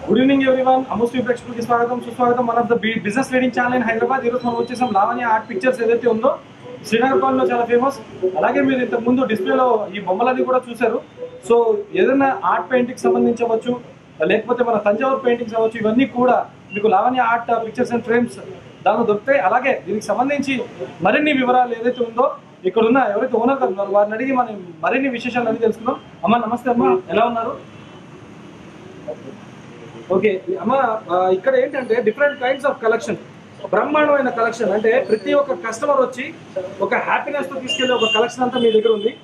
good evening everyone అమోస్టీ ప్రేక్షకులకి స్వాగతం సుస్వాగతం మన the business reading channel in Hyderabad ఈరోజు మనం వచ్చేసాం లావణ్య ఆర్ట్ పిక్చర్స్ ఏదైతే ఉందో శ్రీనగర్ కాలనీలో చాలా ఫేమస్ అలాగే మీరు ఇంతకు ముందు డిస్ప్లేలో ఈ బొమ్మలన్నీ కూడా చూశారు సో ఏదైనా ఆర్ట్ పెయింటింగ్ సంబంధించవచ్చు లేకపోతే మన తంజావూరు పెయింటింగ్స్ అవ్వచ్చు ఇవన్నీ కూడా మీకు Lavanya art pictures and frames దానిలో దొరుకుతాయి అలాగే దీనికి సంబంధించి మరిన్ని వివరాలు ఏదైతే ఉందో ఇక్కడ ఉన్న ఎవరైతే ఓనర్ గారు ఉన్నారో వారిని అడిగి మనం మరిన్ని విశేషాలు అడిగి తెలుసుకుందాం అమ్మ నమస్తే అమ్మ ఎలా ఉన్నారు ఓకే అమ్మ ఆ, ఇక్కడ ఏంటంటే డిఫరెంట్ కైండ్స్ ఆఫ్ కలెక్షన్ బ్రహ్మాండమైన కలెక్షన్ అంటే ప్రతి ఒక్క కస్టమర్ వచ్చి ఒక హ్యాపీనెస్ తో తీసుకెళ్లే ఒక కలెక్షన్ అంతా మీ దగ్గర ఉంది